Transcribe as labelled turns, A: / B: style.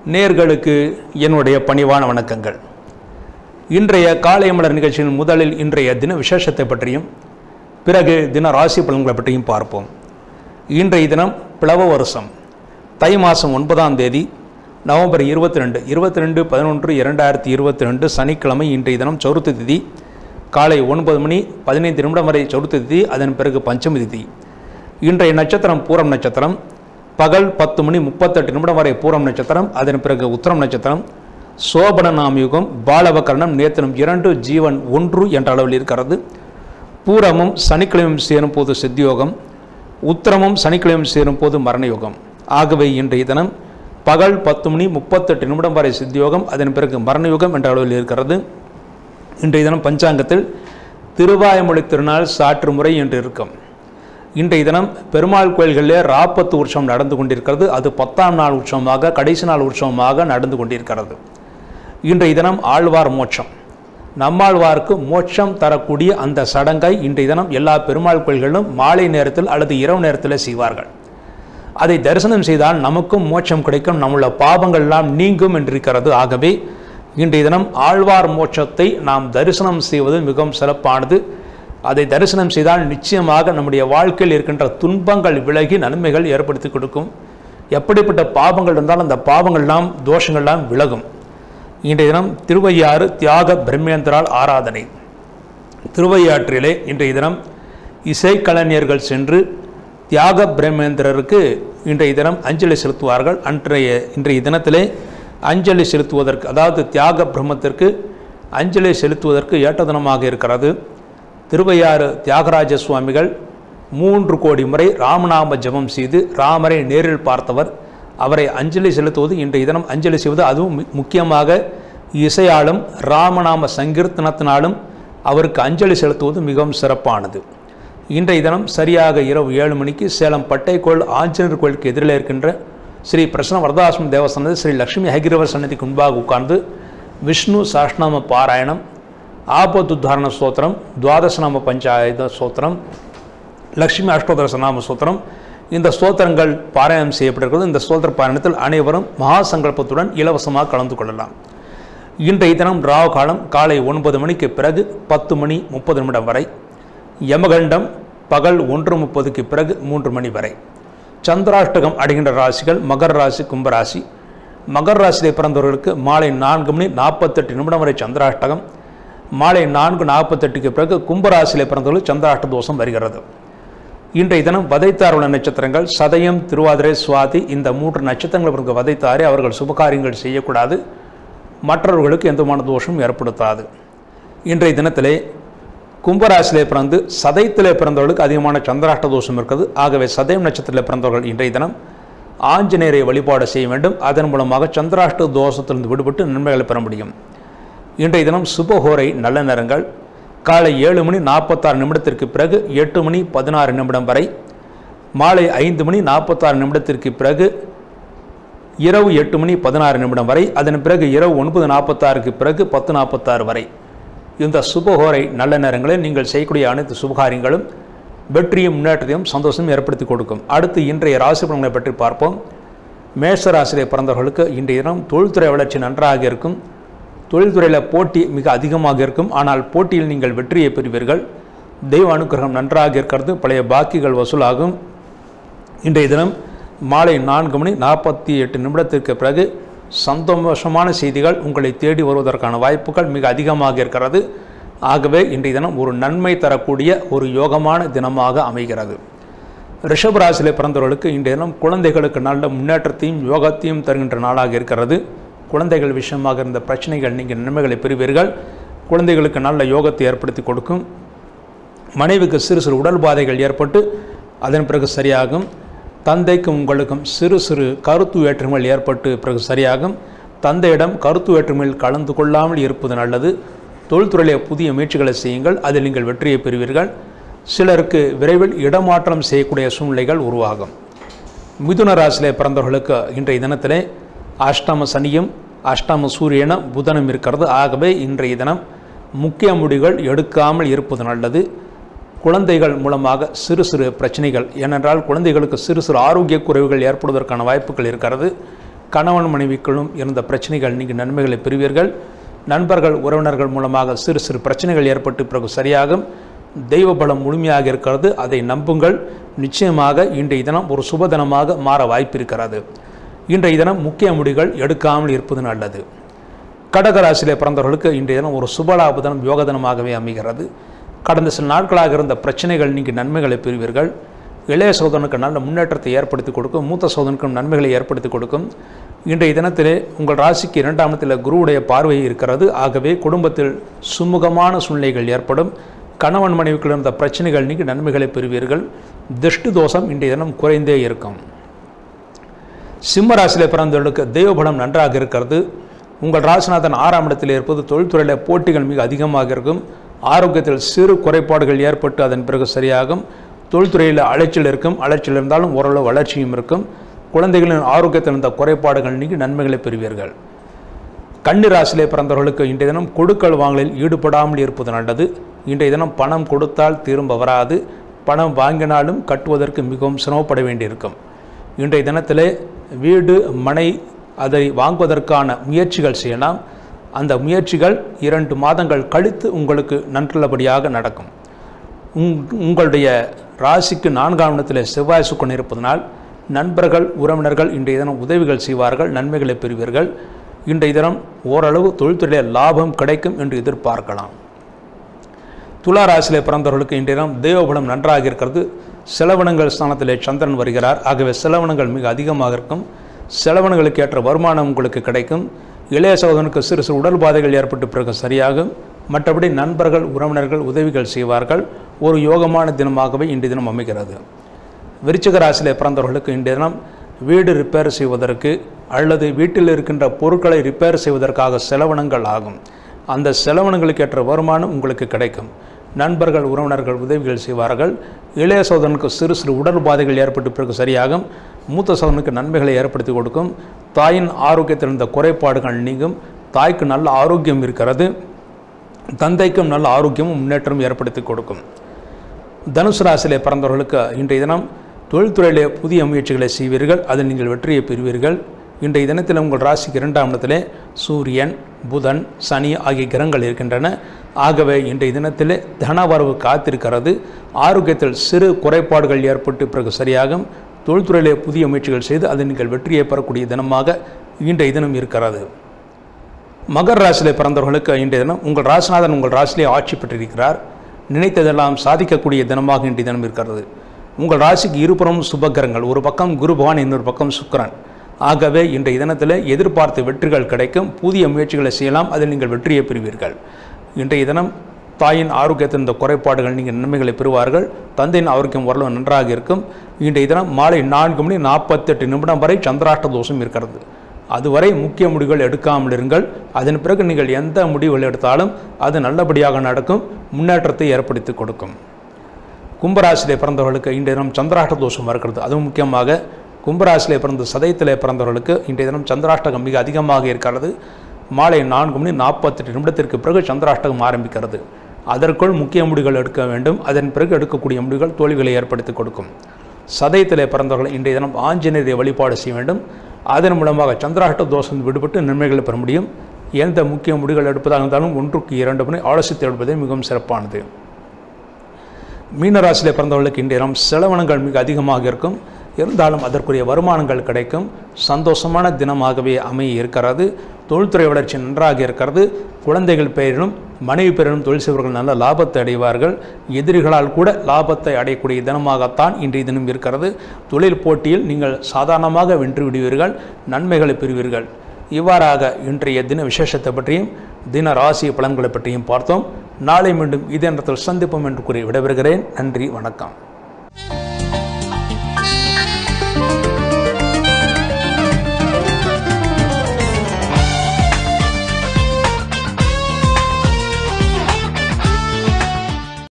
A: நேர்களுக்கு என்னுடைய பணிவான வணக்கங்கள் இன்றைய காலை மலர் நிகழ்ச்சியின் முதலில் இன்றைய தின விசேஷத்தை பற்றியும் பிறகு தின ராசி பலன்களை பற்றியும் பார்ப்போம் இன்றைய தினம் பிளவ வருஷம் தை மாதம் ஒன்பதாம் தேதி நவம்பர் இருபத்தி ரெண்டு இருபத்தி ரெண்டு பதினொன்று இரண்டாயிரத்தி இருபத்தி ரெண்டு சனிக்கிழமை இன்றைய தினம் சௌருத்து திதி காலை ஒன்பது மணி பதினைந்து நிமிடம் வரை சௌருத்து திதி அதன் பிறகு பஞ்சமி திதி இன்றைய நட்சத்திரம் பூரம் நட்சத்திரம் பகல் பத்து மணி முப்பத்தெட்டு நிமிடம் வரை பூரம் நட்சத்திரம் அதன் பிறகு உத்தரம் நட்சத்திரம் சோபன நாமயுகம் பாலவகரணம் நேத்தனம் இரண்டு ஜீவன் ஒன்று என்ற அளவில் இருக்கிறது பூரமும் சனிக்கிழமையும் சேரும் போது சித்தியோகம் உத்தரமும் சனிக்கிழமையும் சேரும் போது மரணயோகம் ஆகவே இன்றைய தினம் பகல் பத்து மணி முப்பத்தெட்டு நிமிடம் வரை சித்தியோகம் அதன் பிறகு மரணயோகம் என்ற அளவில் இருக்கிறது இன்றைய தினம் பஞ்சாங்கத்தில் திருவாயமொழி திருநாள் சாற்று முறை என்று இருக்கும் இன்றைய தினம் பெருமாள் கோயில்களிலே ராப்பத்து உற்சவம் நடந்து கொண்டிருக்கிறது அது பத்தாம் நாள் உற்சவமாக கடைசி நாள் உற்சவமாக நடந்து கொண்டிருக்கிறது இன்றைய தினம் ஆழ்வார் மோட்சம் நம்மாழ்வாருக்கு மோட்சம் தரக்கூடிய அந்த சடங்கை இன்றைய தினம் எல்லா பெருமாள் கோயில்களிலும் மாலை நேரத்தில் அல்லது இரவு நேரத்தில் செய்வார்கள் அதை தரிசனம் செய்தால் நமக்கும் மோட்சம் கிடைக்கும் நம்முள்ள பாவங்கள் எல்லாம் நீங்கும் என்றிருக்கிறது ஆகவே இன்றைய தினம் ஆழ்வார் மோட்சத்தை நாம் தரிசனம் செய்வது மிகவும் சிறப்பானது அதை தரிசனம் செய்தால் நிச்சயமாக நம்முடைய வாழ்க்கையில் இருக்கின்ற துன்பங்கள் விலகி நன்மைகள் ஏற்படுத்தி கொடுக்கும் எப்படிப்பட்ட பாவங்கள் இருந்தாலும் அந்த பாவங்கள்லாம் தோஷங்கள்லாம் விலகும் இன்றைய தினம் திருவையாறு தியாக பிரம்மேந்திரால் ஆராதனை திருவையாற்றிலே இன்றைய தினம் இசைக்கலைஞர்கள் சென்று தியாக பிரம்மேந்திரருக்கு இன்றைய தினம் அஞ்சலி செலுத்துவார்கள் அன்றைய இன்றைய தினத்திலே அஞ்சலி செலுத்துவதற்கு அதாவது தியாக பிரம்மத்திற்கு அஞ்சலி செலுத்துவதற்கு ஏற்ற தினமாக இருக்கிறது திருவையாறு தியாகராஜ சுவாமிகள் மூன்று கோடி முறை ராமநாம ஜபம் செய்து ராமரை நேரில் பார்த்தவர் அவரை அஞ்சலி செலுத்துவது இன்றைய தினம் அஞ்சலி செய்வது அதுவும் மு- முக்கியமாக இசையாலும் ராமநாம சங்கீர்த்தனத்தினாலும் அவருக்கு அஞ்சலி செலுத்துவது மிகவும் சிறப்பானது இன்றைய தினம் சரியாக இரவு ஏழு மணிக்கு சேலம் பட்டை கோயில் ஆஞ்சநேயர் கோயிலுக்கு எதிரில் இருக்கின்ற ஸ்ரீ பிரசன்ன வரதாசிரம் தேவஸ்தானத்தில் ஸ்ரீ லட்சுமி ஹகிரவர் சன்னதிக்கு முன்பாக உட்கார்ந்து விஷ்ணு சாஷ்நாம பாராயணம் ஆபத்துத்தாரண ஸ்தோத்திரம் துவாதசநாம பஞ்சாயத ஸ்தோத்திரம் லக்ஷ்மி அஷ்டோதர சநாம ஸ்தோத்திரம் இந்த ஸ்தோத்திரங்கள் பாராயணம் செய்யப்பட்டிருக்கிறது இந்த ஸ்தோத்திர பாராயணத்தில் அனைவரும் மகா சங்கல்பத்துடன் இலவசமாக கலந்து கொள்ளலாம் இன்றைய தினம் ராவ் காலம் காலை ஒன்பது மணிக்கு பிறகு பத்து மணி முப்பது நிமிடம் வரை யமகண்டம் பகல் ஒன்று முப்பதுக்கு பிறகு மூன்று மணி வரை சந்திராஷ்டகம் அடைகின்ற ராசிகள் மகர ராசி கும்பராசி மகர ராசியிலே பிறந்தவர்களுக்கு மாலை நான்கு மணி நாற்பத்தெட்டு நிமிடம் வரை சந்திராஷ்டகம் மாலை நான்கு நாற்பத்தெட்டுக்கு பிறகு கும்பராசியிலே பிறந்தவர்களுக்கு சந்திராஷ்ட தோஷம் வருகிறது இன்றைய தினம் வதைத்தார் உள்ள நட்சத்திரங்கள் சதயம் திருவாதிரை சுவாதி இந்த மூன்று நட்சத்திரங்கள் பிறகு வதைத்தாரே அவர்கள் சுபகாரியங்கள் செய்யக்கூடாது மற்றவர்களுக்கு எந்தமான தோஷமும் ஏற்படுத்தாது இன்றைய தினத்திலே கும்பராசியிலே பிறந்து சதயத்திலே பிறந்தவர்களுக்கு அதிகமான சந்திராஷ்ட தோஷம் இருக்குது ஆகவே சதயம் நட்சத்திரத்தில் பிறந்தவர்கள் இன்றைய தினம் ஆஞ்சநேயரை வழிபாடு செய்ய வேண்டும் அதன் மூலமாக சந்திராஷ்ட தோஷத்திலிருந்து விடுபட்டு நன்மைகளை பெற முடியும் இன்றைய தினம் சுபஹோரை நல்ல நேரங்கள் காலை ஏழு மணி நாற்பத்தாறு நிமிடத்திற்கு பிறகு எட்டு மணி பதினாறு நிமிடம் வரை மாலை ஐந்து மணி நாற்பத்தாறு நிமிடத்திற்கு பிறகு இரவு எட்டு மணி பதினாறு நிமிடம் வரை அதன் பிறகு இரவு ஒன்பது நாற்பத்தாறுக்கு பிறகு பத்து நாற்பத்தாறு வரை இந்த சுபஹோரை நல்ல நேரங்களில் நீங்கள் செய்யக்கூடிய அனைத்து சுபகாரியங்களும் வெற்றியும் முன்னேற்றத்தையும் சந்தோஷமும் ஏற்படுத்தி கொடுக்கும் அடுத்து இன்றைய ராசி பலன்களை பற்றி பார்ப்போம் மேஷ ராசியிலே பிறந்தவர்களுக்கு இன்றைய தினம் தொழில்துறை வளர்ச்சி நன்றாக இருக்கும் தொழில்துறையில் போட்டி மிக அதிகமாக இருக்கும் ஆனால் போட்டியில் நீங்கள் வெற்றியை பெறுவீர்கள் தெய்வ அனுக்கிரகம் நன்றாக இருக்கிறது பழைய பாக்கிகள் வசூலாகும் இன்றைய தினம் மாலை நான்கு மணி நாற்பத்தி எட்டு நிமிடத்திற்கு பிறகு சந்தோஷமான செய்திகள் உங்களை தேடி வருவதற்கான வாய்ப்புகள் மிக அதிகமாக இருக்கிறது ஆகவே இன்றைய தினம் ஒரு நன்மை தரக்கூடிய ஒரு யோகமான தினமாக அமைகிறது ரிஷபராசியிலே பிறந்தவர்களுக்கு இன்றைய தினம் குழந்தைகளுக்கு நல்ல முன்னேற்றத்தையும் யோகத்தையும் தருகின்ற நாளாக இருக்கிறது குழந்தைகள் விஷயமாக இருந்த பிரச்சனைகள் நீங்கள் நன்மைகளை பெறுவீர்கள் குழந்தைகளுக்கு நல்ல யோகத்தை ஏற்படுத்தி கொடுக்கும் மனைவிக்கு சிறு சிறு உடல் பாதைகள் ஏற்பட்டு அதன் பிறகு சரியாகும் தந்தைக்கும் உங்களுக்கும் சிறு சிறு கருத்து வேற்றுமைகள் ஏற்பட்டு பிறகு சரியாகும் தந்தையிடம் கருத்து வேற்றுமையில் கலந்து கொள்ளாமல் இருப்பது நல்லது தொழில்துறையிலே புதிய முயற்சிகளை செய்யுங்கள் அதில் நீங்கள் வெற்றியை பெறுவீர்கள் சிலருக்கு விரைவில் இடமாற்றம் செய்யக்கூடிய சூழ்நிலைகள் உருவாகும் மிதுன ராசியிலே பிறந்தவர்களுக்கு இன்றைய தினத்திலே அஷ்டம சனியும் அஷ்டம சூரியனும் புதனும் இருக்கிறது ஆகவே இன்றைய தினம் முக்கிய முடிவுகள் எடுக்காமல் இருப்பது நல்லது குழந்தைகள் மூலமாக சிறு சிறு பிரச்சனைகள் ஏனென்றால் குழந்தைகளுக்கு சிறு சிறு ஆரோக்கிய குறைவுகள் ஏற்படுவதற்கான வாய்ப்புகள் இருக்கிறது கணவன் மனைவிக்குள்ளும் இருந்த பிரச்சனைகள் நீங்கி நன்மைகளை பெறுவீர்கள் நண்பர்கள் உறவினர்கள் மூலமாக சிறு சிறு பிரச்சனைகள் ஏற்பட்டு பிறகு சரியாகும் தெய்வ பலம் முழுமையாக இருக்கிறது அதை நம்புங்கள் நிச்சயமாக இன்றைய தினம் ஒரு சுப தினமாக மாற வாய்ப்பிருக்கிறது இன்றைய தினம் முக்கிய முடிவுகள் எடுக்காமல் இருப்பது நல்லது கடகராசியிலே பிறந்தவர்களுக்கு இன்றைய தினம் ஒரு சுபலாப தினம் யோக தினமாகவே அமைகிறது கடந்த சில நாட்களாக இருந்த பிரச்சனைகள் நீங்கி நன்மைகளை பெறுவீர்கள் இளைய சோதனுக்கு நல்ல முன்னேற்றத்தை ஏற்படுத்தி கொடுக்கும் மூத்த சோதனுக்கும் நன்மைகளை ஏற்படுத்தி கொடுக்கும் இன்றைய தினத்திலே உங்கள் ராசிக்கு இரண்டாம் இடத்தில் குருவுடைய பார்வை இருக்கிறது ஆகவே குடும்பத்தில் சுமூகமான சூழ்நிலைகள் ஏற்படும் கணவன் மனைவிக்குள் இருந்த பிரச்சனைகள் நீங்கி நன்மைகளை பெறுவீர்கள் திருஷ்டி தோஷம் இன்றைய தினம் குறைந்தே இருக்கும் சிம்ம ராசியில் பிறந்தவர்களுக்கு தெய்வபலம் நன்றாக இருக்கிறது உங்கள் ராசிநாதன் ஆறாம் இடத்தில் இருப்பது தொழில்துறையில் போட்டிகள் மிக அதிகமாக இருக்கும் ஆரோக்கியத்தில் சிறு குறைபாடுகள் ஏற்பட்டு அதன் பிறகு சரியாகும் தொழில்துறையில் அலைச்சல் இருக்கும் அலைச்சல் இருந்தாலும் ஓரளவு வளர்ச்சியும் இருக்கும் குழந்தைகளின் ஆரோக்கியத்தில் இருந்த குறைபாடுகள் நீங்கி நன்மைகளை பெறுவீர்கள் கன்னி ராசியிலே பிறந்தவர்களுக்கு இன்றைய தினம் கொடுக்கல் வாங்கலில் ஈடுபடாமல் இருப்பது நல்லது இன்றைய தினம் பணம் கொடுத்தால் திரும்ப வராது பணம் வாங்கினாலும் கட்டுவதற்கு மிகவும் சிரமப்பட வேண்டியிருக்கும் இன்றைய தினத்திலே வீடு மனை அதை வாங்குவதற்கான முயற்சிகள் செய்யலாம் அந்த முயற்சிகள் இரண்டு மாதங்கள் கழித்து உங்களுக்கு நன்றுள்ளபடியாக நடக்கும் உங் உங்களுடைய ராசிக்கு நான்காம் இடத்தில் செவ்வாய் சுக்கன் இருப்பதனால் நண்பர்கள் உறவினர்கள் இன்றைய தினம் உதவிகள் செய்வார்கள் நன்மைகளை பெறுவீர்கள் இன்றைய தினம் ஓரளவு தொழில்துறையில் லாபம் கிடைக்கும் என்று எதிர்பார்க்கலாம் துலா ராசியிலே பிறந்தவர்களுக்கு இன்றைய தினம் தேவபலம் நன்றாக இருக்கிறது செலவினங்கள் ஸ்தானத்திலே சந்திரன் வருகிறார் ஆகவே செலவினங்கள் மிக அதிகமாக இருக்கும் செலவினங்களுக்கு ஏற்ற வருமானம் உங்களுக்கு கிடைக்கும் இளைய சகோதரனுக்கு சிறு சிறு உடல் பாதைகள் ஏற்பட்டு பிறகு சரியாகும் மற்றபடி நண்பர்கள் உறவினர்கள் உதவிகள் செய்வார்கள் ஒரு யோகமான தினமாகவே இன்றைய தினம் அமைகிறது விருச்சிக ராசியிலே பிறந்தவர்களுக்கு இன்றைய தினம் வீடு ரிப்பேர் செய்வதற்கு அல்லது வீட்டில் இருக்கின்ற பொருட்களை ரிப்பேர் செய்வதற்காக செலவினங்கள் ஆகும் அந்த செலவினங்களுக்கு ஏற்ற வருமானம் உங்களுக்கு கிடைக்கும் நண்பர்கள் உறவினர்கள் உதவிகள் செய்வார்கள் இளைய சோதனுக்கு சிறு சிறு உடல் பாதைகள் ஏற்பட்டு பிறகு சரியாகும் மூத்த சோதனுக்கு நன்மைகளை ஏற்படுத்தி கொடுக்கும் தாயின் ஆரோக்கியத்தில் இருந்த குறைபாடுகள் நீங்கும் தாய்க்கு நல்ல ஆரோக்கியம் இருக்கிறது தந்தைக்கும் நல்ல ஆரோக்கியமும் முன்னேற்றமும் ஏற்படுத்தி கொடுக்கும் தனுசு ராசியிலே பிறந்தவர்களுக்கு இன்றைய தினம் தொழில்துறையிலே புதிய முயற்சிகளை செய்வீர்கள் அதில் நீங்கள் வெற்றியை பெறுவீர்கள் இன்றைய தினத்தில் உங்கள் ராசிக்கு இரண்டாம் இடத்திலே சூரியன் புதன் சனி ஆகிய கிரகங்கள் இருக்கின்றன ஆகவே இன்றைய தினத்திலே தனவரவு காத்திருக்கிறது ஆரோக்கியத்தில் சிறு குறைபாடுகள் ஏற்பட்டு பிறகு சரியாகும் தொழில்துறையிலே புதிய முயற்சிகள் செய்து அதில் நீங்கள் வெற்றியை பெறக்கூடிய தினமாக இன்றைய தினம் இருக்கிறது மகர் ராசியிலே பிறந்தவர்களுக்கு இன்றைய தினம் உங்கள் ராசிநாதன் உங்கள் ராசியிலே ஆட்சி பெற்றிருக்கிறார் நினைத்ததெல்லாம் சாதிக்கக்கூடிய தினமாக இன்றைய தினம் இருக்கிறது உங்கள் ராசிக்கு இருபுறமும் சுபக்கிரங்கள் ஒரு பக்கம் குரு பகவான் இன்னொரு பக்கம் சுக்கிரன் ஆகவே இன்றைய தினத்தில் எதிர்பார்த்த வெற்றிகள் கிடைக்கும் புதிய முயற்சிகளை செய்யலாம் அதில் நீங்கள் வெற்றியை பெறுவீர்கள் இன்றைய தினம் தாயின் ஆரோக்கியத்தின் இந்த குறைபாடுகள் நீங்கள் நன்மைகளை பெறுவார்கள் தந்தையின் ஆரோக்கியம் ஓரளவு நன்றாக இருக்கும் இன்றைய தினம் மாலை நான்கு மணி நாற்பத்தெட்டு நிமிடம் வரை சந்திராஷ்ட தோஷம் இருக்கிறது அதுவரை முக்கிய முடிவுகள் எடுக்காமல் இருங்கள் அதன் பிறகு நீங்கள் எந்த முடிவுகள் எடுத்தாலும் அது நல்லபடியாக நடக்கும் முன்னேற்றத்தை ஏற்படுத்தி கொடுக்கும் கும்பராசியிலே பிறந்தவர்களுக்கு இன்றைய தினம் சந்திராஷ்ட தோஷம் இருக்கிறது அதுவும் முக்கியமாக கும்பராசியிலே பிறந்த சதயத்திலே பிறந்தவர்களுக்கு இன்றைய தினம் சந்திராஷ்டகம் மிக அதிகமாக இருக்கிறது மாலை நான்கு மணி நாற்பத்தெட்டு நிமிடத்திற்கு பிறகு சந்திராஷ்டகம் ஆரம்பிக்கிறது அதற்குள் முக்கிய முடிவுகள் எடுக்க வேண்டும் அதன் பிறகு எடுக்கக்கூடிய முடிவுகள் தோல்விகளை ஏற்படுத்தி கொடுக்கும் சதயத்திலே பிறந்தவர்கள் இன்றைய தினம் ஆஞ்சநேயரை வழிபாடு செய்ய வேண்டும் அதன் மூலமாக சந்திராஷ்ட தோஷம் விடுபட்டு நன்மைகளை பெற முடியும் எந்த முக்கிய முடிவுகள் எடுப்பதாக இருந்தாலும் ஒன்றுக்கு இரண்டு முறை ஆலோசித்து எடுப்பதே மிகவும் சிறப்பானது மீனராசியிலே பிறந்தவர்களுக்கு இன்றைய தினம் செலவினங்கள் மிக அதிகமாக இருக்கும் இருந்தாலும் அதற்குரிய வருமானங்கள் கிடைக்கும் சந்தோஷமான தினமாகவே அமைய இருக்கிறது தொழில்துறை வளர்ச்சி நன்றாக இருக்கிறது குழந்தைகள் பெயரிலும் மனைவி பெயரிலும் தொழில் செய்வர்கள் நல்ல லாபத்தை அடைவார்கள் எதிரிகளால் கூட லாபத்தை அடையக்கூடிய தினமாகத்தான் இன்றைய தினம் இருக்கிறது தொழில் போட்டியில் நீங்கள் சாதாரணமாக வென்று விடுவீர்கள் நன்மைகளை பெறுவீர்கள் இவ்வாறாக இன்றைய தின விசேஷத்தை பற்றியும் தின ராசி பலன்களை பற்றியும் பார்த்தோம் நாளை மீண்டும் இதே நேரத்தில் சந்திப்போம் என்று கூறி விடைபெறுகிறேன் நன்றி வணக்கம்